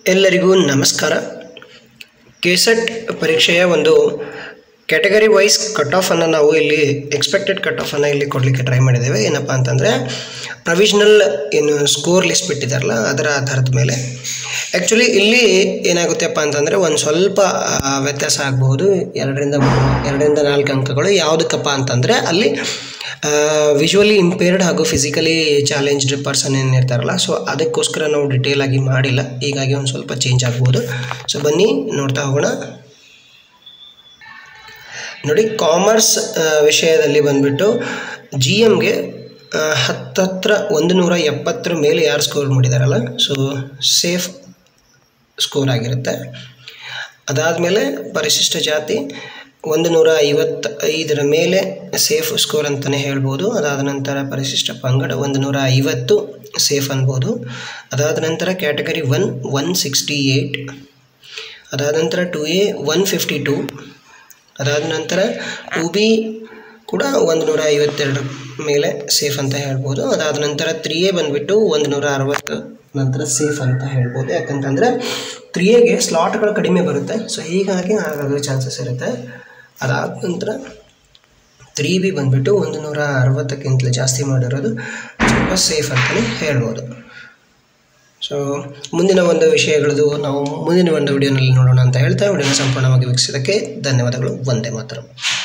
ಎಲ್ಲರಿಗೂ ನಮಸ್ಕಾರ ಕೆಸೆಟ್ ಪರೀಕ್ಷೆಯ ಒಂದು ಕ್ಯಾಟಗರಿ ವೈಸ್ ಕಟ್ ಆಫನ್ನು ನಾವು ಇಲ್ಲಿ ಎಕ್ಸ್ಪೆಕ್ಟೆಡ್ ಕಟ್ ಆಫನ್ನು ಇಲ್ಲಿ ಕೊಡಲಿಕ್ಕೆ ಟ್ರೈ ಮಾಡಿದ್ದೇವೆ ಏನಪ್ಪ ಅಂತಂದರೆ ಪ್ರೊವಿಷನಲ್ ಏನು ಸ್ಕೋರ್ ಲಿಸ್ಟ್ ಬಿಟ್ಟಿದ್ದಾರಲ್ಲ ಅದರ ಆಧಾರದ ಮೇಲೆ ಆ್ಯಕ್ಚುಲಿ ಇಲ್ಲಿ ಏನಾಗುತ್ತೆಪ್ಪ ಅಂತಂದರೆ ಒಂದು ಸ್ವಲ್ಪ ಆ, ವ್ಯತ್ಯಾಸ ಆಗಬಹುದು ಎರಡರಿಂದ ಮೂರು ಎರಡರಿಂದ ನಾಲ್ಕು ಅಂಕಗಳು ಯಾವುದಕ್ಕಪ್ಪ ಅಂತಂದರೆ ಅಲ್ಲಿ ವಿಜುವಲಿ ಇಂಪೇರ್ಡ್ ಹಾಗೂ ಫಿಸಿಕಲಿ ಚಾಲೆಂಜ್ಡ್ ಪರ್ಸನ್ ಏನಿರ್ತಾರಲ್ಲ ಸೊ ಅದಕ್ಕೋಸ್ಕರ ನಾವು ಡಿಟೇಲ್ ಆಗಿ ಮಾಡಿಲ್ಲ ಹೀಗಾಗಿ ಒಂದು ಸ್ವಲ್ಪ ಚೇಂಜ್ ಆಗ್ಬೋದು ಸೊ ಬನ್ನಿ ನೋಡ್ತಾ ಹೋಗೋಣ ನೋಡಿ ಕಾಮರ್ಸ್ ವಿಷಯದಲ್ಲಿ ಬಂದ್ಬಿಟ್ಟು ಜಿ ಎಮ್ಗೆ ಹತ್ತತ್ರ ಒಂದು ನೂರ ಎಪ್ಪತ್ತರ ಮೇಲೆ ಯಾರು ಸ್ಕೋರ್ ಮಾಡಿದಾರಲ್ಲ ಸೊ ಸೇಫ್ ಸ್ಕೋರ್ ಆಗಿರುತ್ತೆ ಅದಾದಮೇಲೆ ಪರಿಶಿಷ್ಟ ಜಾತಿ ಒಂದು ನೂರ ಐವತ್ತೈದರ ಮೇಲೆ ಸೇಫ್ ಸ್ಕೋರ್ ಅಂತಲೇ ಹೇಳ್ಬೋದು ಅದಾದ ನಂತರ ಪರಿಶಿಷ್ಟ ಪಂಗಡ ಒಂದು ನೂರ ಐವತ್ತು ಸೇಫ್ ಅನ್ಬೋದು ಅದಾದ ನಂತರ category one one sixty eight ಅದಾದ ನಂತರ to A one fifty two ಅದಾದ ನಂತರ ಟು ಬಿ ಕೂಡ ಒಂದು ನೂರ ಐವತ್ತೆರಡರ ಮೇಲೆ ಸೇಫ್ ಅಂತ ಹೇಳ್ಬೋದು ಅದಾದ ನಂತರ ತ್ರೀ ಎ ಬಂದುಬಿಟ್ಟು ಒಂದು ನೂರ ಅರವತ್ತು ನಂತರ ಸೇಫ್ ಅಂತ ಹೇಳ್ಬೋದು ಯಾಕಂತಂದರೆ ತ್ರೀ ಎಗೆ ಸ್ಲಾಟ್ಗಳು ಕಡಿಮೆ ಬರುತ್ತೆ ಸೊ ಹೀಗಾಗಿ ಆಗೋ ಚಾನ್ಸಸ್ ಇರುತ್ತೆ ಅದಾದ ನಂತರ ತ್ರೀ ಬಿ ಬಂದುಬಿಟ್ಟು ಒಂದು ನೂರ ಅರವತ್ತಕ್ಕಿಂತಲೂ ಜಾಸ್ತಿ ಮಾಡಿರೋದು ಸ್ವಲ್ಪ ಸೇಫ್ ಅಂತಲೇ ಹೇಳ್ಬೋದು ಸೊ ಮುಂದಿನ ಒಂದು ವಿಷಯಗಳದು ನಾವು ಮುಂದಿನ ಒಂದು ವಿಡಿಯೋನಲ್ಲಿ ನೋಡೋಣ ಅಂತ ಹೇಳ್ತಾ ವಿಡಿಯೋನ ಸಂಪೂರ್ಣವಾಗಿ ವೀಕ್ಷಿಸೋದಕ್ಕೆ ಧನ್ಯವಾದಗಳು ಒಂದೇ ಮಾತ್ರ